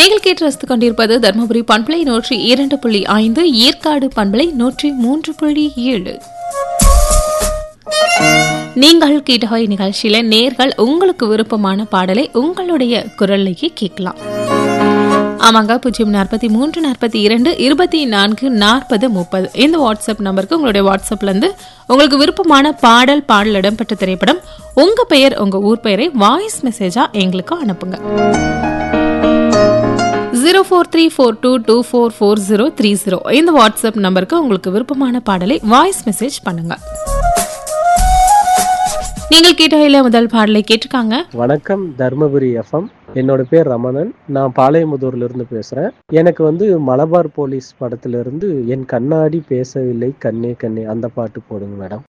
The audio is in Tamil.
நீங்கள் கேட்டு ரசித்துக் கொண்டிருப்பது தருமபுரி பண்பலை நூற்றி இரண்டு புள்ளி ஐந்து ஏற்காடு பண்பலை நூற்றி மூன்று புள்ளி ஏழு நீங்கள் கேட்டவை நிகழ்ச்சியில நேர்கள் உங்களுக்கு விருப்பமான பாடலை உங்களுடைய குரல்லையே கேட்கலாம் ஆமாங்க பூஜ்ஜியம் நாற்பத்தி மூன்று நாற்பத்தி இரண்டு இருபத்தி நான்கு நாற்பது முப்பது இந்த வாட்ஸ்அப் நம்பருக்கு உங்களுடைய வாட்ஸ்அப்ல இருந்து உங்களுக்கு விருப்பமான பாடல் பாடல் இடம்பெற்ற திரைப்படம் உங்க பெயர் உங்க ஊர் பெயரை வாய்ஸ் மெசேஜா எங்களுக்கு அனுப்புங்க zero four three four two two four four zero three zero இந்த வாட்ஸ்அப் நம்பருக்கு உங்களுக்கு விருப்பமான பாடலை வாய்ஸ் மெசேஜ் பண்ணுங்க நீங்கள் கேட்ட முதல் பாடலை கேட்டிருக்காங்க வணக்கம் தர்மபுரி எஃப்எம் என்னோட பேர் ரமணன் நான் பாளையமுதூர்ல இருந்து பேசுறேன் எனக்கு வந்து மலபார் போலீஸ் படத்துல இருந்து என் கண்ணாடி பேசவில்லை கண்ணே கண்ணே அந்த பாட்டு போடுங்க மேடம்